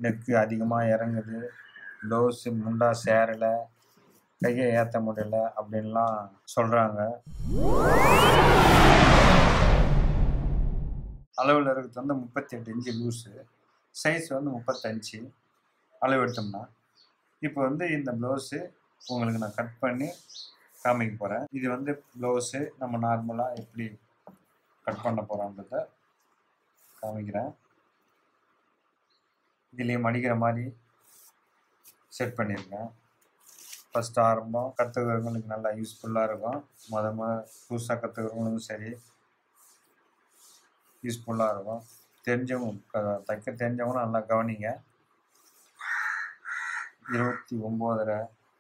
neck அதிகமாக இறங்குது blouse முண்டா சேரலை கையை ஏற்ற முடியல அப்படின்லாம் சொல்கிறாங்க அளவில் இருக்கிறது வந்து முப்பத்தி எட்டு இன்ச்சு லூஸு சைஸ் வந்து முப்பத்தஞ்சு அளவு எடுத்தோம்னா இப்போ வந்து இந்த ப்ளவுஸு உங்களுக்கு நான் கட் பண்ணி காமிக்க போகிறேன் இது வந்து ப்ளவுஸு நம்ம நார்மலாக எப்படி கட் பண்ண போகிறோன்றத காமிக்கிறேன் இதுலேயே மடிக்கிற மாதிரி செட் பண்ணியிருக்கேன் ஃபஸ்ட் ஆரம்பம் கற்றுக்கிறவங்களுக்கு நல்லா யூஸ்ஃபுல்லாக இருக்கும் முத முத புதுசாக கற்றுக்கிறவங்களுக்கும் சரி யூஸ்ஃபுல்லாக இருக்கும் தெரிஞ்சவங்க க- தைக்க தெரிஞ்சவங்களும் நல்லா கவனிங்க இருபத்தி ஒம்போதரை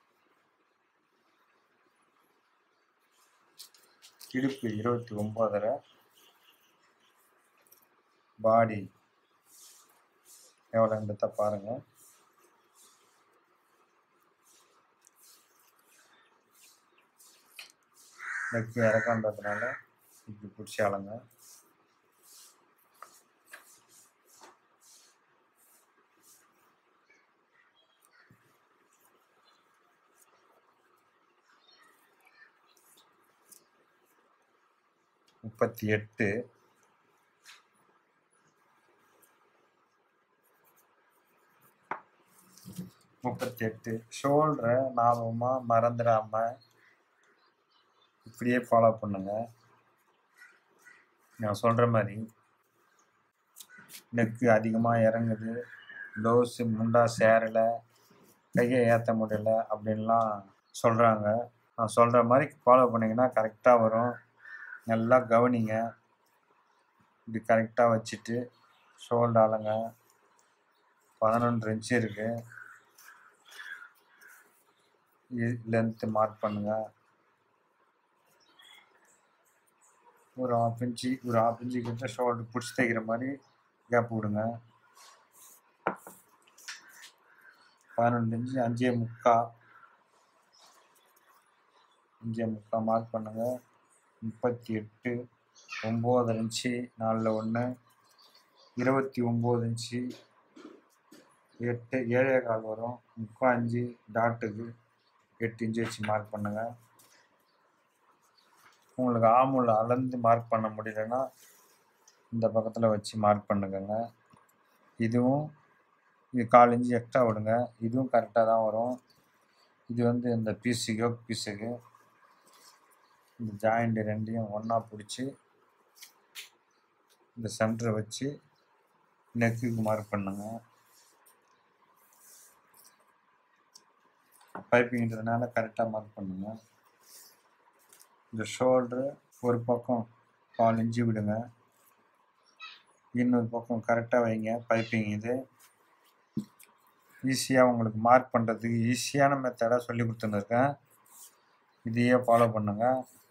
இடுப்பு இருபத்தி ஒம்போதரை பாடி எவ்வளோன்றத பாருங்கள் நெக்கு இறக்கன்றதுனால இப்படி பிடிச்சி அளங்க முப்பத்தி எட்டு முப்பத்தி எட்டு ஷோல்டரை ஞாபகமாக மறந்துடாம இப்படியே ஃபாலோ பண்ணுங்க நான் சொல்கிற மாதிரி நெக்கு அதிகமாக இறங்குது ப்ளவுஸு முண்டா சேரலை கையை ஏற்ற முடியல அப்படின்லாம் சொல்கிறாங்க நான் சொல்கிற மாதிரி ஃபாலோ பண்ணிங்கன்னா கரெக்டாக வரும் நல்லா கவனிங்க இப்படி கரெக்டாக வச்சுட்டு ஷோல்டர் ஆளுங்க பதினொன்று இன்ச்சு இருக்குது லென்த்து மார்க் பண்ணுங்கள் ஒரு ஆஃப் இன்ச்சு ஒரு ஆஃப் இன்ச்சு கிட்ட ஷோல்டர் பிடிச்சி தைக்கிற மாதிரி கேப் விடுங்க பதினொன்று இன்ச்சு அஞ்சே முக்கா அஞ்சே முக்கா மார்க் பண்ணுங்க முப்பத்தி எட்டு ஒம்பது இன்ச்சு நாலில் ஒன்று இருபத்தி ஒம்பது இன்ச்சு எட்டு ஏழே கால் வரும் முக்கா அஞ்சு டாட்டுக்கு எட்டு இன்ச்சு வச்சு மார்க் பண்ணுங்க உங்களுக்கு ஆமுல அளந்து மார்க் பண்ண முடியலன்னா இந்த பக்கத்தில் வச்சு மார்க் பண்ணுங்கங்க இதுவும் இது கால் இன்ச்சு எக்ஸ்ட்ரா விடுங்க இதுவும் கரெக்டாக தான் வரும் இது வந்து இந்த பீஸுக்கு யோக் பீஸுக்கு இந்த ஜாயிண்ட் ரெண்டையும் ஒன்றா பிடிச்சி இந்த சென்டரை வச்சு நெக்குக்கு மார்க் பண்ணுங்க பைப்பிங்கிறதுனால கரெக்டாக மார்க் பண்ணுங்க இந்த ஷோல்டரு ஒரு பக்கம் கால் இன்ச்சு விடுங்க இன்னொரு பக்கம் கரெக்டாக வைங்க பைப்பிங் இது ஈஸியாக உங்களுக்கு மார்க் பண்ணுறதுக்கு ஈஸியான மெத்தடாக சொல்லி கொடுத்துருக்கேன் இதையே ஃபாலோ பண்ணுங்க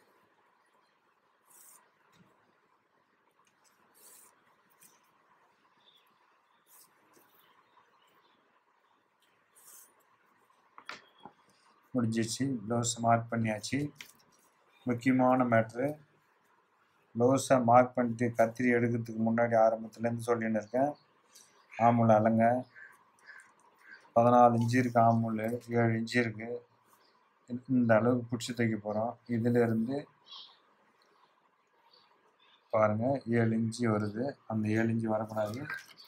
முடிஞ்சிச்சு ப்ளவுஸ் மார்க் பண்ணியாச்சு முக்கியமான மேட்ரு ப்ளவுஸை மார்க் பண்ணிட்டு கத்திரி எடுக்கிறதுக்கு முன்னாடி ஆரம்பத்துலேருந்து சொல்லின்னு இருக்கேன் ஆமுல் அலங்க பதினாலு இன்ச்சு இருக்குது ஆமுல் ஏழு இன்ச்சு இருக்குது இந்த அளவுக்கு பிடிச்சி தைக்க போகிறோம் இதிலிருந்து பாருங்கள் ஏழு இன்ச்சு வருது அந்த ஏழு இன்ச்சு வரக்கூடாது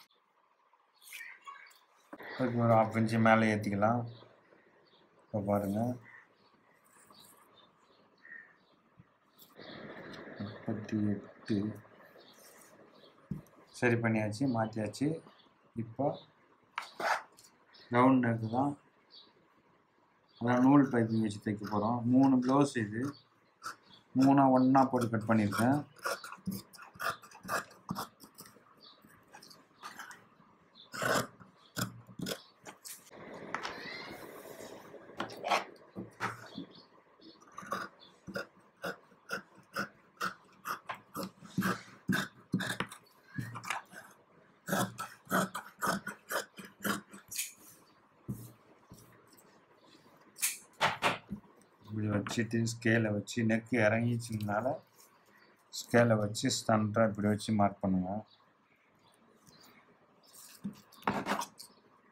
அதுக்கு ஒரு ஆஃப் இன்ச்சு மேலே ஏற்றிக்கலாம் இப்போ பாருங்கள் முப்பத்தி எட்டு சரி பண்ணியாச்சு மாற்றியாச்சு இப்போ ரவுண்ட் நெக்கு தான் அதான் நூல் பைப்பிங் வச்சு தைக்க போகிறோம் மூணு ப்ளவுஸ் இது மூணா ஒன்றா போட்டு கட் பண்ணியிருக்கேன் இப்படி வச்சுட்டு ஸ்கேலை வச்சு நெக்கு இறங்கிச்சிங்கனால ஸ்கேலை வச்சு ஸ்டன்றாக இப்படி வச்சு மார்க் பண்ணுங்க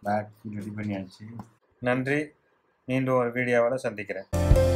பேக் ரெடி பண்ணியாச்சு நன்றி மீண்டும் ஒரு வீடியோவோட சந்திக்கிறேன்